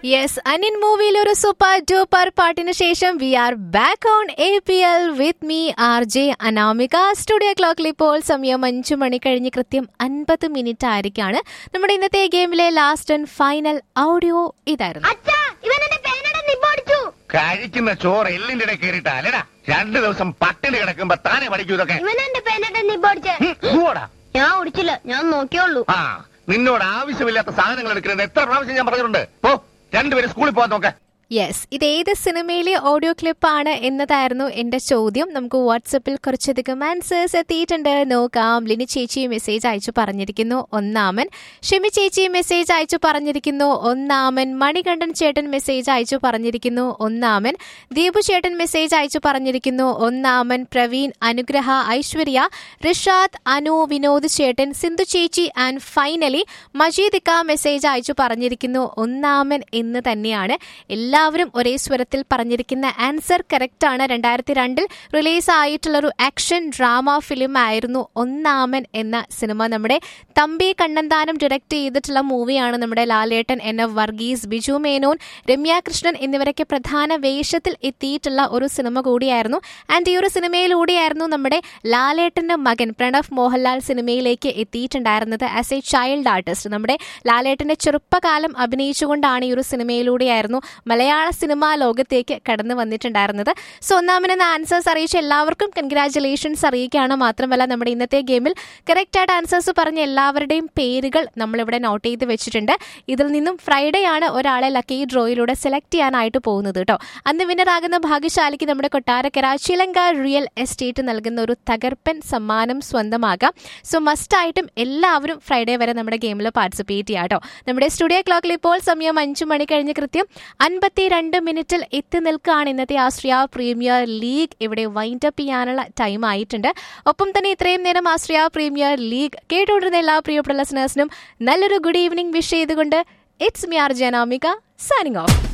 Yes അനിൻ മൂവിയിൽ ഒരു super duper പാട്ടിന് ശേഷം we are back on A P L with me R J Anamika studio ക്ലോക്കിൽ ഇപ്പോൾ സമയം അഞ്ചു മണി കഴിഞ്ഞ് കൃത്യം അൻപത് മിനിറ്റ് ആയിരിക്കാണ് നമ്മുടെ ഇന്നത്തെ ഗെയിമിലെ ലാസ്റ്റ് ആൻഡ് ഫൈനൽ ഓഡിയോ ഇതായിരുന്നു അച്ഛാ ഇവൻ എന്റെ പേനയുടെ നിബോടിച്ചു കഴിക്കുന്ന ചോറ് എല്ലിന്റെ ഇടയിൽ കയറിയിട്ടാ അല്ലടാ രണ്ടു ദിവസം പട്ടിണി കിടക്കുമ്പോ താനെ പഠിക്കൂ ഇതൊക്കെ ഇവൻ എന്റെ പേനയുടെ നിബോടിച്ച് ഉം, പോടാ. ഞാൻ ഓടിച്ചില്ല ഞാൻ നോക്കിയുള്ളൂ ആ നിന്നോട് ആവശ്യമില്ലാത്ത സാധനങ്ങൾ എടുക്കുന്നത് എത്ര പ്രാവശ്യം ഞാൻ പറഞ്ഞിട്ടുണ്ട് പോ രണ്ടുപേരും സ്കൂളിൽ പോകാൻ നോക്ക യെസ് ഇത് ഏത് സിനിമയിലെ ഓഡിയോ ക്ലിപ്പാണ് എന്നതായിരുന്നു എന്റെ ചോദ്യം നമുക്ക് വാട്സപ്പിൽ കുറച്ചധികം ആൻസേഴ്സ് എത്തിയിട്ടുണ്ട് നോക്കാം ലിനി ചേച്ചി മെസ്സേജ് അയച്ചു പറഞ്ഞിരിക്കുന്നു ഒന്നാമൻ ഷെമി ചേച്ചി മെസ്സേജ് അയച്ചു പറഞ്ഞിരിക്കുന്നു ഒന്നാമൻ മണികണ്ഠൻ ചേട്ടൻ മെസ്സേജ് അയച്ചു പറഞ്ഞിരിക്കുന്നു ഒന്നാമൻ ദീപു ചേട്ടൻ മെസ്സേജ് അയച്ചു പറഞ്ഞിരിക്കുന്നു ഒന്നാമൻ പ്രവീൺ അനുഗ്രഹ ഐശ്വര്യ റിഷാദ് അനു വിനോദ് ചേട്ടൻ സിന്ധു ചേച്ചി ആൻഡ് ഫൈനലി മജീദിക്ക മെസ്സേജ് അയച്ചു പറഞ്ഞിരിക്കുന്നു ഒന്നാമൻ എന്ന് തന്നെയാണ് എല്ലാവരും ഒരേ സ്വരത്തിൽ പറഞ്ഞിരിക്കുന്ന ആൻസർ കറക്റ്റ് ആണ് രണ്ടായിരത്തി രണ്ടിൽ റിലീസ് ആയിട്ടുള്ള ഒരു ആക്ഷൻ ഡ്രാമ ഫിലിം ആയിരുന്നു ഒന്നാമൻ എന്ന സിനിമ നമ്മുടെ തമ്പി കണ്ണന്താനം ഡയറക്ട് ചെയ്തിട്ടുള്ള മൂവിയാണ് നമ്മുടെ ലാലേട്ടൻ എൻ എഫ് വർഗീസ് ബിജു മേനോൻ രമ്യ കൃഷ്ണൻ എന്നിവരൊക്കെ പ്രധാന വേഷത്തിൽ എത്തിയിട്ടുള്ള ഒരു സിനിമ കൂടിയായിരുന്നു ആൻഡ് ഈ ഒരു സിനിമയിലൂടെയായിരുന്നു നമ്മുടെ ലാലേട്ടന്റെ മകൻ പ്രണവ് മോഹൻലാൽ സിനിമയിലേക്ക് എത്തിയിട്ടുണ്ടായിരുന്നത് ആസ് എ ചൈൽഡ് ആർട്ടിസ്റ്റ് നമ്മുടെ ലാലേട്ടന്റെ ചെറുപ്പകാലം അഭിനയിച്ചുകൊണ്ടാണ് ഈ ഒരു സിനിമയിലൂടെയായിരുന്നു മലയാള സിനിമാ ലോകത്തേക്ക് കടന്നു വന്നിട്ടുണ്ടായിരുന്നത് സോ ഒന്നാമനെന്ന ആൻസേഴ്സ് അറിയിച്ച എല്ലാവർക്കും കൺഗ്രാറ്റുലേഷൻസ് അറിയിക്കുകയാണ് മാത്രമല്ല നമ്മുടെ ഇന്നത്തെ ഗെയിമിൽ കറക്റ്റ് ആയിട്ട് ആൻസേഴ്സ് പറഞ്ഞ എല്ലാവരുടെയും പേരുകൾ നമ്മളിവിടെ നോട്ട് ചെയ്ത് വെച്ചിട്ടുണ്ട് ഇതിൽ നിന്നും ഫ്രൈഡേ ആണ് ഒരാളെ ലക്കി ഡ്രോയിലൂടെ സെലക്ട് ചെയ്യാനായിട്ട് പോകുന്നത് കേട്ടോ അന്ന് വിന്നറാകുന്ന ഭാഗ്യശാലിക്ക് നമ്മുടെ കൊട്ടാരക്കര ചിലങ്ക റിയൽ എസ്റ്റേറ്റ് നൽകുന്ന ഒരു തകർപ്പൻ സമ്മാനം സ്വന്തമാകാം സോ മസ്റ്റായിട്ടും എല്ലാവരും ഫ്രൈഡേ വരെ നമ്മുടെ ഗെയിമിൽ പാർട്ടിസിപ്പേറ്റ് ചെയ്യാം കേട്ടോ നമ്മുടെ സ്റ്റുഡിയോ ക്ലോക്കിൽ ഇപ്പോൾ സമയം അഞ്ചു മണി കഴിഞ്ഞ് കൃത്യം അൻപത്തി രണ്ട് മിനിറ്റിൽ എത്തി നിൽക്കുകയാണ് ഇന്നത്തെ ആശ്രിയ പ്രീമിയർ ലീഗ് ഇവിടെ വൈൻഡ് അപ്പ് ചെയ്യാനുള്ള ടൈം ആയിട്ടുണ്ട് ഒപ്പം തന്നെ ഇത്രയും നേരം ആശ്രിയ പ്രീമിയർ ലീഗ് കേട്ടുകൊണ്ടിരുന്ന എല്ലാ പ്രിയപ്പെട്ട ലിസണേഴ്സിനും നല്ലൊരു ഗുഡ് ഈവനിങ് വിഷ് ചെയ്തുകൊണ്ട് it's me R Janamika signing of